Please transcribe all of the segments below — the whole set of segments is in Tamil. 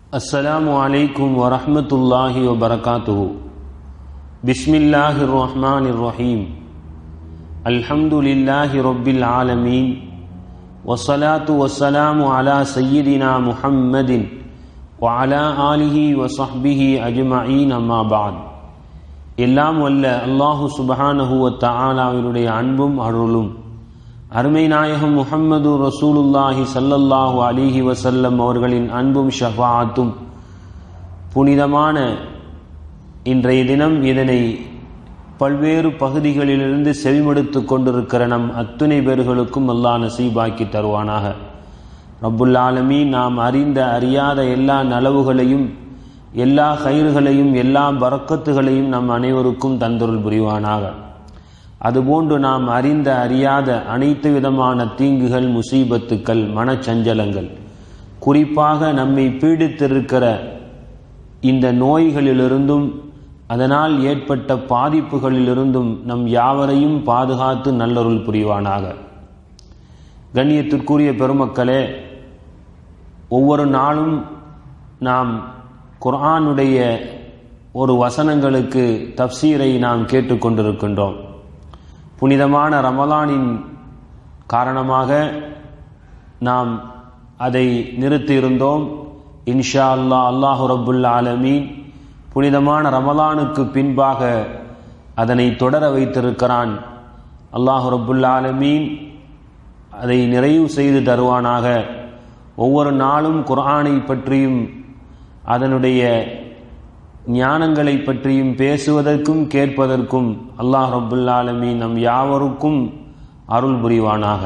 السلام عليكم ورحمة الله وبركاته بسم الله الرحمن الرحيم الحمد لله رب العالمين والصلاة والسلام على سيدنا محمد وعلى آله وصحبه أجمعين أما بعد எல்லாம் வல்ல அல்லாஹு சுபஹானஹு வ தஆலாவினுடைய அன்பும் அருளும் அருமை நாயகம் முஹம்மது ரசூலுல்லாஹி ஸல்லல்லாஹு அலிஹி வசல்லம் அவர்களின் அன்பும் ஷஃபாத்தும் புனிதமான இன்றைய தினம் இதனை பல்வேறு பகுதிகளிலிருந்து செவிமடுத்து கொண்டிருக்கிற நம் அத்துணை பேர்களுக்கும் அல்லாஹ் நசீபாக்கி தருவானாக ரப்புல் ஆலமீன் நாம் அறிந்த அறியாத எல்லா நலவுகளையும் எல்லா கயிறுகளையும் எல்லா பறக்கத்துகளையும் நம் அனைவருக்கும் தந்தொருள் புரிவானாக அதுபோன்று நாம் அறிந்த அறியாத அனைத்து விதமான தீங்குகள் முசீபத்துக்கள் மனச்சஞ்சலங்கள் குறிப்பாக நம்மை பீடித்திருக்கிற இந்த நோய்களிலிருந்தும் அதனால் ஏற்பட்ட பாதிப்புகளிலிருந்தும் நம் யாவரையும் பாதுகாத்து நல்லருள் புரிவானாக கண்ணியத்திற்குரிய பெருமக்களே ஒவ்வொரு நாளும் நாம் குர்ஆனுடைய ஒரு வசனங்களுக்கு தப்சீரை நாம் கேட்டுக்கொண்டிருக்கின்றோம் புனிதமான ரமலானின் காரணமாக நாம் அதை நிறுத்தியிருந்தோம் இன்ஷா அல்லா அல்லாஹு ரபுல் ஆலமீன் புனிதமான ரமலானுக்கு பின்பாக அதனை தொடர வைத்திருக்கிறான் அல்லாஹு ரபுல் ஆலமீன் அதை நிறைவு செய்து தருவானாக ஒவ்வொரு நாளும் குர்ஆனை பற்றியும் அதனுடைய ஞானங்களை பற்றியும் பேசுவதற்கும் கேட்பதற்கும் அல்லாஹ் ரபுல்லாலமி நம் யாவருக்கும் அருள் புரிவானாக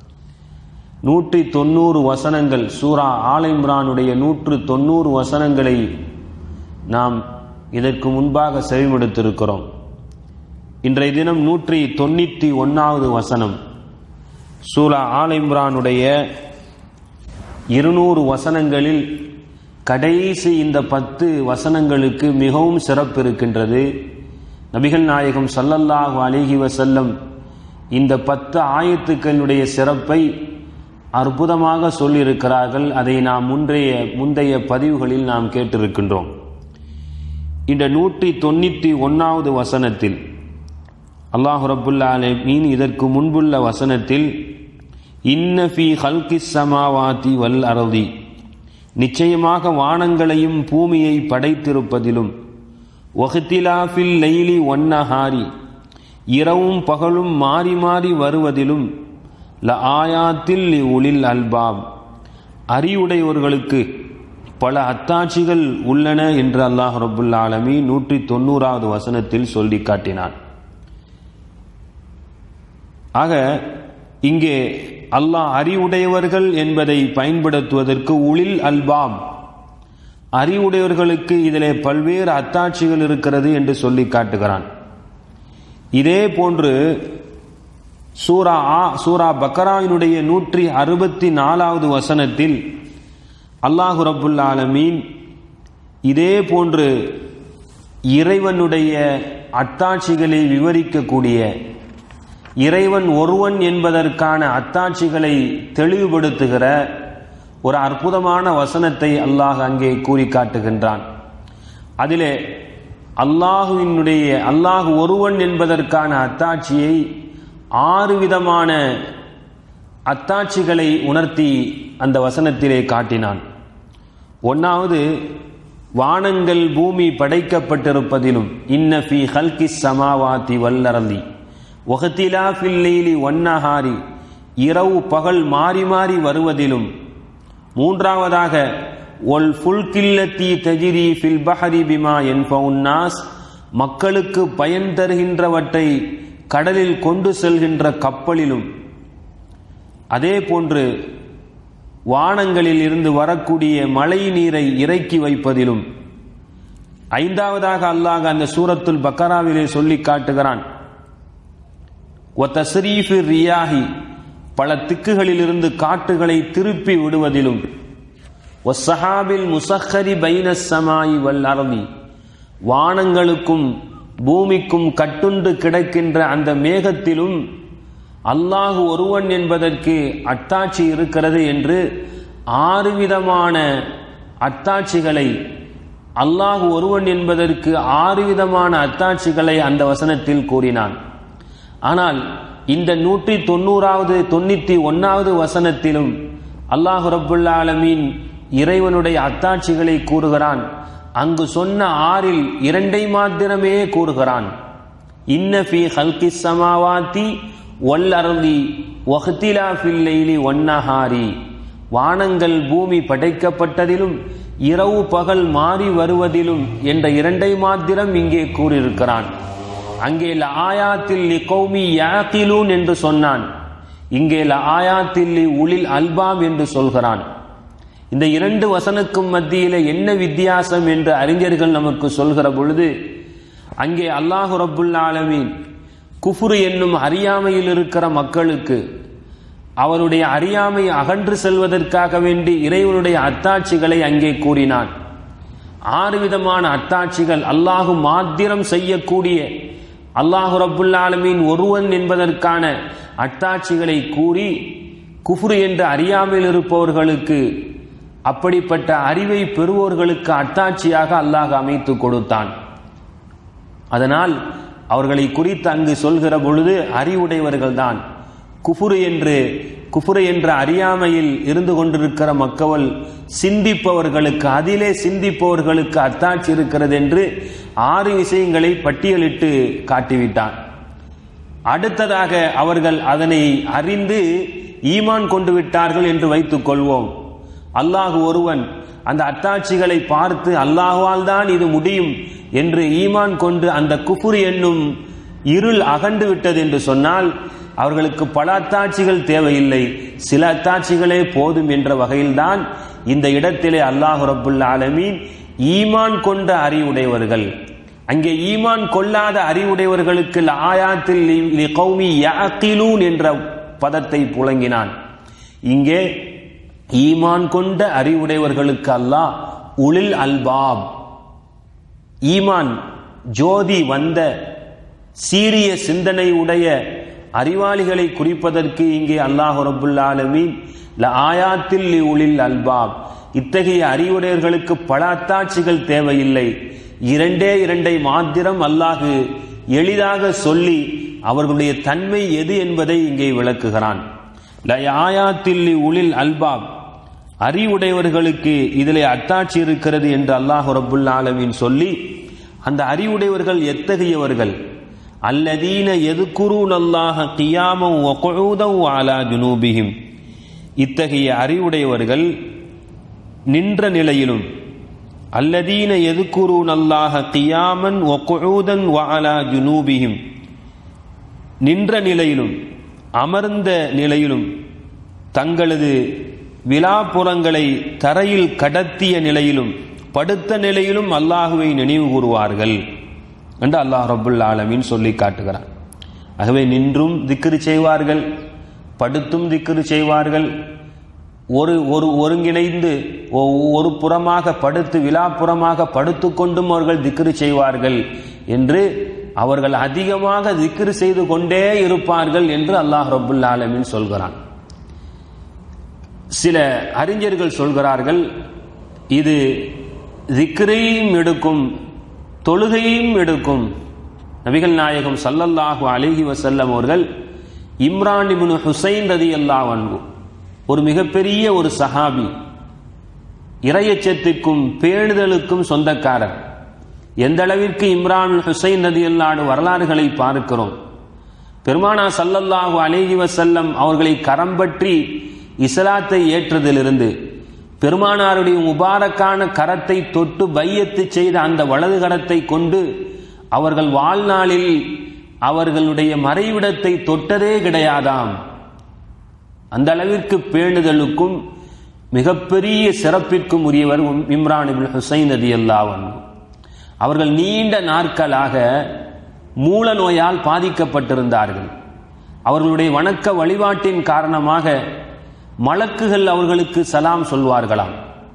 நூற்றி தொண்ணூறு வசனங்கள் சூரா ஆல் இம்ரானுடைய நூற்று தொண்ணூறு வசனங்களை நாம் இதற்கு முன்பாக செவிமடுத்திருக்கிறோம் இன்றைய தினம் நூற்றி தொண்ணூற்றி ஒன்றாவது வசனம் சூரா ஆல் இம்ரானுடைய இருநூறு வசனங்களில் கடைசி இந்த பத்து வசனங்களுக்கு மிகவும் சிறப்பு இருக்கின்றது நபிகள் நாயகம் சல்லல்லாஹு அலிஹி வசல்லம் இந்த பத்து ஆயத்துக்களுடைய சிறப்பை அற்புதமாக சொல்லியிருக்கிறார்கள் அதை நாம் முன்றைய முந்தைய பதிவுகளில் நாம் கேட்டிருக்கின்றோம் இந்த நூற்றி தொண்ணூற்றி ஒன்றாவது வசனத்தில் அல்லாஹு ரபுல்லா மீன் இதற்கு முன்புள்ள வசனத்தில் இன்னஃபி ஹல்கிஸ் சமாவாதி வல் அறதி நிச்சயமாக வானங்களையும் பூமியை படைத்திருப்பதிலும் ஒஹத்திலாஃபில் லைலி ஒன்னஹாரி இரவும் பகலும் மாறி மாறி வருவதிலும் ல ஆயாத்தில் உளில் அல்பாப் அறிவுடையவர்களுக்கு பல அத்தாட்சிகள் உள்ளன என்று அல்லாஹ் ரபுல் ஆலமி நூற்றி தொண்ணூறாவது வசனத்தில் சொல்லி காட்டினான் ஆக இங்கே அல்லாஹ் அறிவுடையவர்கள் என்பதை பயன்படுத்துவதற்கு உளில் அல்பாம் அறிவுடையவர்களுக்கு இதிலே பல்வேறு அத்தாட்சிகள் இருக்கிறது என்று சொல்லி காட்டுகிறான் இதே போன்று சூரா ஆ சூரா பக்கராவினுடைய நூற்றி அறுபத்தி நாலாவது வசனத்தில் அல்லாஹு ரபுல் ஆலமீன் இதே போன்று இறைவனுடைய அத்தாட்சிகளை விவரிக்கக்கூடிய இறைவன் ஒருவன் என்பதற்கான அத்தாட்சிகளை தெளிவுபடுத்துகிற ஒரு அற்புதமான வசனத்தை அல்லாஹ் அங்கே கூறி காட்டுகின்றான் அதிலே அல்லாஹுவினுடைய அல்லாஹ் ஒருவன் என்பதற்கான அத்தாட்சியை ஆறு விதமான அத்தாட்சிகளை உணர்த்தி அந்த வசனத்திலே காட்டினான் ஒன்னாவது வானங்கள் பூமி படைக்கப்பட்டிருப்பதிலும் இன்னஃபி ஹல்கிஸ் சமாவாத்தி வல்லரந்தி ஒஹத்திலா ஃபில்லீலி ஒன்னஹாரி இரவு பகல் மாறி மாறி வருவதிலும் மூன்றாவதாக ஒல் ஃபுல்கில்லத்தி தஜிரி ஃபில் பஹரி பிமா என்பவுன்னாஸ் மக்களுக்கு பயன் தருகின்றவற்றை கடலில் கொண்டு செல்கின்ற கப்பலிலும் அதே போன்று வானங்களில் இருந்து வரக்கூடிய மழை நீரை இறக்கி வைப்பதிலும் ஐந்தாவதாக அல்லாஹ் அந்த சூரத்துல் பக்கராவிலே சொல்லி காட்டுகிறான் ஒத்தஸ்ரீஃபி ரியாஹி பல திக்குகளிலிருந்து காட்டுகளை திருப்பி விடுவதிலும் ஒசஹாபில் முசஹரி பைன சமாயி வல் அரபி வானங்களுக்கும் பூமிக்கும் கட்டுண்டு கிடக்கின்ற அந்த மேகத்திலும் அல்லாஹ் ஒருவன் என்பதற்கு அத்தாட்சி இருக்கிறது என்று ஆறு விதமான அத்தாட்சிகளை அல்லாஹ் ஒருவன் என்பதற்கு ஆறு விதமான அத்தாட்சிகளை அந்த வசனத்தில் கூறினான் ஆனால் இந்த நூற்றி தொண்ணூறாவது தொண்ணூத்தி ஒன்னாவது வசனத்திலும் அல்லாஹு ரபுல்லா ஆலமீன் இறைவனுடைய அத்தாட்சிகளை கூறுகிறான் அங்கு சொன்ன ஆறில் இரண்டை மாத்திரமே கூறுகிறான் இன்னஃபி ஹல்கி சமாவாத்தி ஒல் அருளி ஒஹ்திலா ஃபில்லைலி ஒன்னஹாரி வானங்கள் பூமி படைக்கப்பட்டதிலும் இரவு பகல் மாறி வருவதிலும் என்ற இரண்டை மாத்திரம் இங்கே கூறியிருக்கிறான் அங்கே ஆயாத்தில் லி கௌமி யாக்கிலூன் என்று சொன்னான் இங்கே ஆயாத்தில் லி உளில் அல்பாம் என்று சொல்கிறான் இந்த இரண்டு வசனுக்கும் மத்தியில என்ன வித்தியாசம் என்று அறிஞர்கள் நமக்கு சொல்கிற பொழுது அங்கே அல்லாஹு ரப்புல் ஆலமீன் குஃபுரு என்னும் அறியாமையில் இருக்கிற மக்களுக்கு அவருடைய அறியாமை அகன்று செல்வதற்காக வேண்டி இறைவனுடைய அத்தாட்சிகளை அங்கே கூறினான் ஆறு விதமான அத்தாட்சிகள் அல்லாஹு மாத்திரம் செய்யக்கூடிய அல்லாஹு ரப்புல்லாலமீன் ஒருவன் என்பதற்கான அத்தாட்சிகளை கூறி குஃப்ரு என்று அறியாமையில் இருப்பவர்களுக்கு அப்படிப்பட்ட அறிவை பெறுவோர்களுக்கு அத்தாட்சியாக அல்லாஹ் அமைத்து கொடுத்தான் அதனால் அவர்களை குறித்து அங்கு சொல்கிற பொழுது அறிவுடையவர்கள்தான் குஃபுரு என்று குஃபுரு என்ற அறியாமையில் இருந்து கொண்டிருக்கிற மக்கள் சிந்திப்பவர்களுக்கு அதிலே சிந்திப்பவர்களுக்கு அத்தாட்சி இருக்கிறது என்று ஆறு விஷயங்களை பட்டியலிட்டு காட்டிவிட்டான் அடுத்ததாக அவர்கள் அதனை அறிந்து ஈமான் கொண்டு விட்டார்கள் என்று வைத்துக் கொள்வோம் அல்லாஹு ஒருவன் அந்த அத்தாட்சிகளை பார்த்து அல்லாஹுவால் தான் இது முடியும் என்று ஈமான் கொண்டு அந்த குஃபுர் என்னும் இருள் அகண்டு விட்டது என்று சொன்னால் அவர்களுக்கு பல அத்தாட்சிகள் தேவையில்லை சில அத்தாட்சிகளே போதும் என்ற வகையில்தான் இந்த இடத்திலே அல்லாஹு ரபுல் ஆலமீன் ஈமான் கொண்ட அறிவுடையவர்கள் அங்கே ஈமான் கொள்ளாத அறிவுடையவர்களுக்கு ஆயாத்தில் கௌமி யாக்கிலூன் என்ற பதத்தை புழங்கினான் இங்கே ஈமான் கொண்ட அறிவுடையவர்களுக்கு அல்லாஹ் உளில் அல்பாப் ஈமான் ஜோதி வந்த சீரிய சிந்தனை உடைய அறிவாளிகளை குறிப்பதற்கு இங்கே அல்லாஹு ரபுல் ஆலமீன் ஆயாத்தில் உளில் அல்பாப் இத்தகைய அறிவுடையவர்களுக்கு பல அத்தாட்சிகள் தேவையில்லை இரண்டே இரண்டை மாத்திரம் அல்லாஹு எளிதாக சொல்லி அவர்களுடைய தன்மை எது என்பதை இங்கே விளக்குகிறான் ஆயாத்தில் உளில் அல்பாப் அறிவுடையவர்களுக்கு இதிலே அத்தாட்சி இருக்கிறது என்று அல்லாஹு ரபுல் ஆலமீன் சொல்லி அந்த அறிவுடையவர்கள் எத்தகையவர்கள் அல்லதீன எதுக்குரூன் அல்லாஹ கியாமம் ஒகூதம் ஆலா ஜுனூபிஹிம் இத்தகைய அறிவுடையவர்கள் நின்ற நிலையிலும் அல்லதீன எதுக்குரூன் அல்லாஹ கியாமன் ஒகூதன் வாலா ஜுனூபிஹிம் நின்ற நிலையிலும் அமர்ந்த நிலையிலும் தங்களது விழாப்புறங்களை தரையில் கடத்திய நிலையிலும் படுத்த நிலையிலும் அல்லாஹுவை நினைவு கூறுவார்கள் என்று அல்லாஹ் ரபுல் ஆலமின் சொல்லி காட்டுகிறான் ஆகவே நின்றும் திக்ரு செய்வார்கள் படுத்தும் திக்ரு செய்வார்கள் ஒரு ஒரு ஒருங்கிணைந்து ஒரு புறமாக படுத்து விழாப்புறமாக படுத்து கொண்டும் அவர்கள் திக்ரு செய்வார்கள் என்று அவர்கள் அதிகமாக திக்ரு செய்து கொண்டே இருப்பார்கள் என்று அல்லாஹ் ரபுல் ஆலமின் சொல்கிறான் சில அறிஞர்கள் சொல்கிறார்கள் இது திக்ரையும் எடுக்கும் தொழுகையும் எடுக்கும் நபிகள் நாயகம் சல்லல்லாஹு அலிஹி வசல்லம் அவர்கள் இம்ரான் இப்னு ஹுசைன் ரதி அல்லாஹ் ஒரு மிகப்பெரிய ஒரு சஹாபி இரையச்சத்திற்கும் பேணுதலுக்கும் சொந்தக்காரர் எந்த அளவிற்கு இம்ரான் ஹுசைன் ரதி அல்லாடு வரலாறுகளை பார்க்கிறோம் பெருமானா சல்லல்லாஹு அலிஹி வசல்லம் அவர்களை கரம் பற்றி இஸ்லாத்தை ஏற்றதிலிருந்து பெருமானாருடைய முபாரக்கான கரத்தை தொட்டு பையத்து செய்த அந்த வலது கரத்தை கொண்டு அவர்கள் வாழ்நாளில் அவர்களுடைய மறைவிடத்தை தொட்டதே கிடையாதாம் அந்த அளவிற்கு பேணுதலுக்கும் மிகப்பெரிய சிறப்பிற்கும் உரியவர் இம்ரான் இபின் ஹுசைன் அதி அல்லாவன் அவர்கள் நீண்ட நாட்களாக மூல நோயால் பாதிக்கப்பட்டிருந்தார்கள் அவர்களுடைய வணக்க வழிபாட்டின் காரணமாக மலக்குகள் அவர்களுக்கு சலாம் சொல்வார்களாம்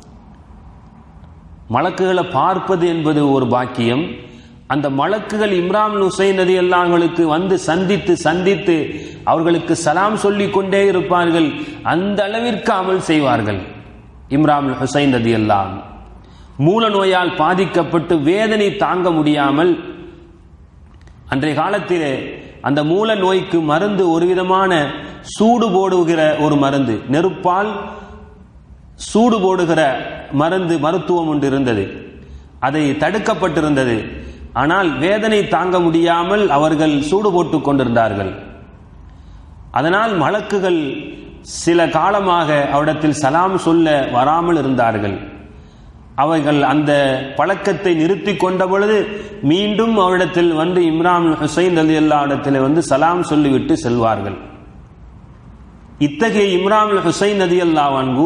மலக்குகளை பார்ப்பது என்பது ஒரு பாக்கியம் அந்த மலக்குகள் இம்ரான் ஹுசைன் நதி அல்லாங்களுக்கு வந்து சந்தித்து சந்தித்து அவர்களுக்கு சலாம் சொல்லிக் கொண்டே இருப்பார்கள் அந்த அளவிற்கு அமல் செய்வார்கள் இம்ரான் ஹுசைன் நதி அல்லாம் மூல நோயால் பாதிக்கப்பட்டு வேதனை தாங்க முடியாமல் அன்றைய காலத்திலே அந்த மூல நோய்க்கு மருந்து ஒரு விதமான சூடு போடுகிற ஒரு மருந்து நெருப்பால் சூடு போடுகிற மருந்து மருத்துவம் ஒன்று இருந்தது அதை தடுக்கப்பட்டிருந்தது ஆனால் வேதனை தாங்க முடியாமல் அவர்கள் சூடு போட்டுக் கொண்டிருந்தார்கள் அதனால் மலக்குகள் சில காலமாக அவரிடத்தில் சலாம் சொல்ல வராமல் இருந்தார்கள் அவர்கள் அந்த பழக்கத்தை நிறுத்தி கொண்ட பொழுது மீண்டும் அவரிடத்தில் வந்து இம்ரான் ஹுசைன் அலி அல்லா இடத்தில் வந்து சலாம் சொல்லிவிட்டு செல்வார்கள் இத்தகைய இம்ரான் ஹுசைன் நதி அல்லா வன்கு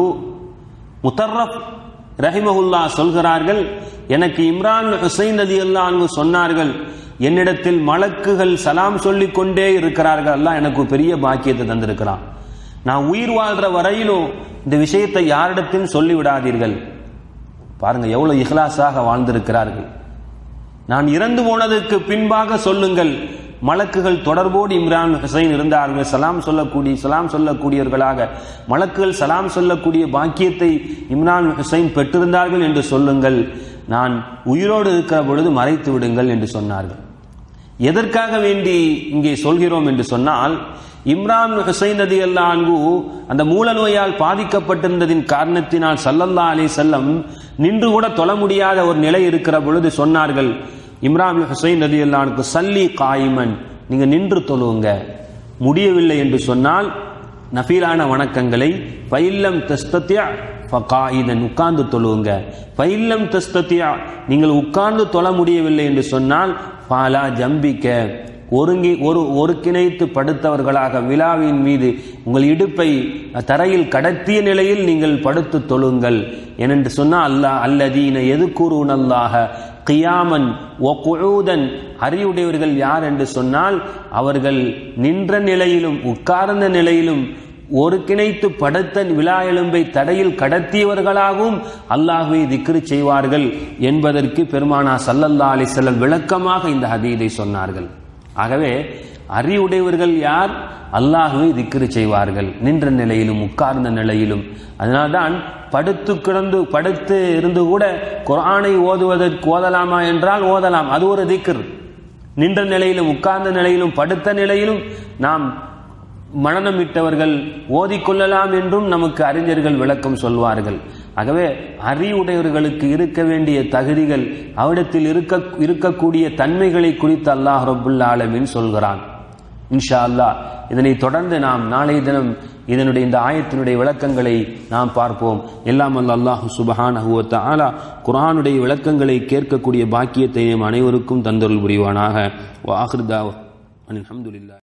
முத்தர்ரப் ரஹிமஹுல்லா சொல்கிறார்கள் எனக்கு இம்ரான் ஹுசைன் நதி அல்லான்கு சொன்னார்கள் என்னிடத்தில் மலக்குகள் சலாம் சொல்லிக் கொண்டே இருக்கிறார்கள் எல்லாம் எனக்கு ஒரு பெரிய பாக்கியத்தை தந்திருக்கிறான் நான் உயிர் வாழ்ற வரையிலும் இந்த விஷயத்தை யாரிடத்தையும் சொல்லிவிடாதீர்கள் பாருங்க எவ்வளவு இஹ்லாஸாக வாழ்ந்திருக்கிறார்கள் நான் இறந்து போனதற்கு பின்பாக சொல்லுங்கள் மலக்குகள் தொடர்போடு இம்ரான் ஹுசைன் இருந்தார்கள் சலாம் சொல்லக்கூடிய சலாம் சொல்லக்கூடியவர்களாக மலக்குகள் சலாம் சொல்லக்கூடிய பாக்கியத்தை இம்ரான் ஹுசைன் பெற்றிருந்தார்கள் என்று சொல்லுங்கள் நான் உயிரோடு இருக்கிற பொழுது மறைத்து விடுங்கள் என்று சொன்னார்கள் எதற்காக வேண்டி இங்கே சொல்கிறோம் என்று சொன்னால் இம்ரான் ஹுசைன் நதி அல்லான்கு அந்த மூல நோயால் பாதிக்கப்பட்டிருந்ததின் காரணத்தினால் சல்லல்லா அலி செல்லம் நின்று கூட தொழ முடியாத ஒரு நிலை இருக்கிற பொழுது சொன்னார்கள் இம்ரான் ஹுசைன் நதி அல்லானுக்கு சல்லி காயிமன் நீங்க நின்று தொழுவுங்க முடியவில்லை என்று சொன்னால் நஃபீலான வணக்கங்களை பயில்லம் தஸ்தத்யா ஃபகாயிதன் உட்கார்ந்து தொழுவுங்க பயில்லம் தஸ்தத்யா நீங்கள் உட்கார்ந்து தொழ முடியவில்லை என்று சொன்னால் பாலா ஜம்பிக்க ஒருங்கி ஒரு ஒருங்கிணைத்து படுத்தவர்களாக விழாவின் மீது உங்கள் இடுப்பை தரையில் கடத்திய நிலையில் நீங்கள் படுத்து தொழுங்கள் ஏனென்று சொன்னால் அல்லாஹ் அல்லதீன எது கூறுவனல்லாக கியாமன் ஒகுழூதன் அறிவுடையவர்கள் யார் என்று சொன்னால் அவர்கள் நின்ற நிலையிலும் உட்கார்ந்த நிலையிலும் ஒரு கிணைத்து படுத்த விழா எலும்பை தடையில் கடத்தியவர்களாகவும் அல்லாஹுவை திக்ரு செய்வார்கள் என்பதற்கு பெருமானா சல்லல்லா அலிசல்லம் விளக்கமாக இந்த ஹதீதை சொன்னார்கள் ஆகவே அறிவுடையவர்கள் யார் அல்லாஹுவை திக்ரு செய்வார்கள் நின்ற நிலையிலும் உட்கார்ந்த நிலையிலும் அதனால்தான் படுத்து கிடந்து படுத்து இருந்து கூட குரானை ஓதுவதற்கு ஓதலாமா என்றால் ஓதலாம் அது ஒரு திக்ர் நின்ற நிலையிலும் உட்கார்ந்த நிலையிலும் படுத்த நிலையிலும் நாம் மனநமிட்டவர்கள் ஓதிக்கொள்ளலாம் என்றும் நமக்கு அறிஞர்கள் விளக்கம் சொல்வார்கள் ஆகவே அறிவுடையவர்களுக்கு இருக்க வேண்டிய தகுதிகள் அவரிடத்தில் இருக்க இருக்கக்கூடிய தன்மைகளை குறித்து அல்லாஹ் ரபுல் ஆலமின் சொல்கிறான் இன்ஷா அல்லாஹ் இதனை தொடர்ந்து நாம் நாளைய தினம் இதனுடைய இந்த ஆயத்தினுடைய விளக்கங்களை நாம் பார்ப்போம் எல்லாம் அல்ல அல்லாஹு சுபஹானஹுவத்த ஆலா குரானுடைய விளக்கங்களை கேட்கக்கூடிய பாக்கியத்தை நம் அனைவருக்கும் தந்தொருள் புரிவானாக வாஹிர்தா அல்ஹம்துலில்லாஹ்